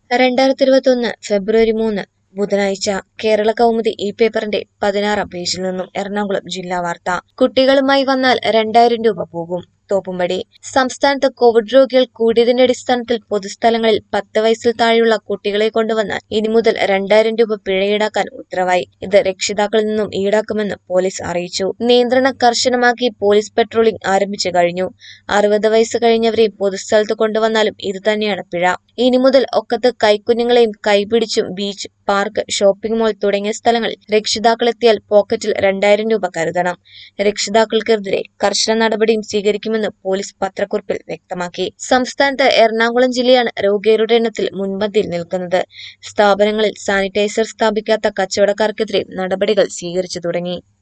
രണ്ടായിരത്തി ഇരുപത്തൊന്ന് ഫെബ്രുവരി മൂന്ന് ബുധനാഴ്ച കേരള കൗമുദി ഈ പേപ്പറിന്റെ പതിനാറാം പേജിൽ നിന്നും എറണാകുളം ജില്ലാ വാർത്ത കുട്ടികളുമായി വന്നാൽ രണ്ടായിരം രൂപ പോകും തോപ്പുംപടി സംസ്ഥാനത്ത് കോവിഡ് രോഗികൾ കൂടിയതിന്റെ അടിസ്ഥാനത്തിൽ പൊതുസ്ഥലങ്ങളിൽ പത്ത് വയസ്സിൽ താഴെയുള്ള കുട്ടികളെ കൊണ്ടുവന്നാൽ ഇനി മുതൽ രണ്ടായിരം രൂപ പിഴ ഈടാക്കാൻ ഉത്തരവായി ഇത് രക്ഷിതാക്കളിൽ നിന്നും ഈടാക്കുമെന്ന് പോലീസ് അറിയിച്ചു നിയന്ത്രണം കർശനമാക്കി പോലീസ് പെട്രോളിംഗ് ആരംഭിച്ചു കഴിഞ്ഞു അറുപത് വയസ്സ് കഴിഞ്ഞവരെയും പൊതുസ്ഥലത്ത് കൊണ്ടുവന്നാലും ഇത് തന്നെയാണ് പിഴ ഇനി മുതൽ ഒക്കത്ത് കൈക്കുഞ്ഞുങ്ങളെയും കൈപിടിച്ചും ബീച്ച് പാർക്ക് ഷോപ്പിംഗ് മാൾ തുടങ്ങിയ സ്ഥലങ്ങളിൽ രക്ഷിതാക്കളെത്തിയാൽ പോക്കറ്റിൽ രണ്ടായിരം രൂപ കരുതണം രക്ഷിതാക്കൾക്കെതിരെ കർശന നടപടിയും സ്വീകരിക്കുമെന്ന് പോലീസ് പത്രക്കുറിപ്പിൽ വ്യക്തമാക്കി സംസ്ഥാനത്ത് എറണാകുളം ജില്ലയാണ് രോഗികളുടെ എണ്ണത്തിൽ മുൻപന്തിയിൽ നിൽക്കുന്നത് സ്ഥാപനങ്ങളിൽ സാനിറ്റൈസർ സ്ഥാപിക്കാത്ത കച്ചവടക്കാർക്കെതിരെ നടപടികൾ സ്വീകരിച്ചു തുടങ്ങി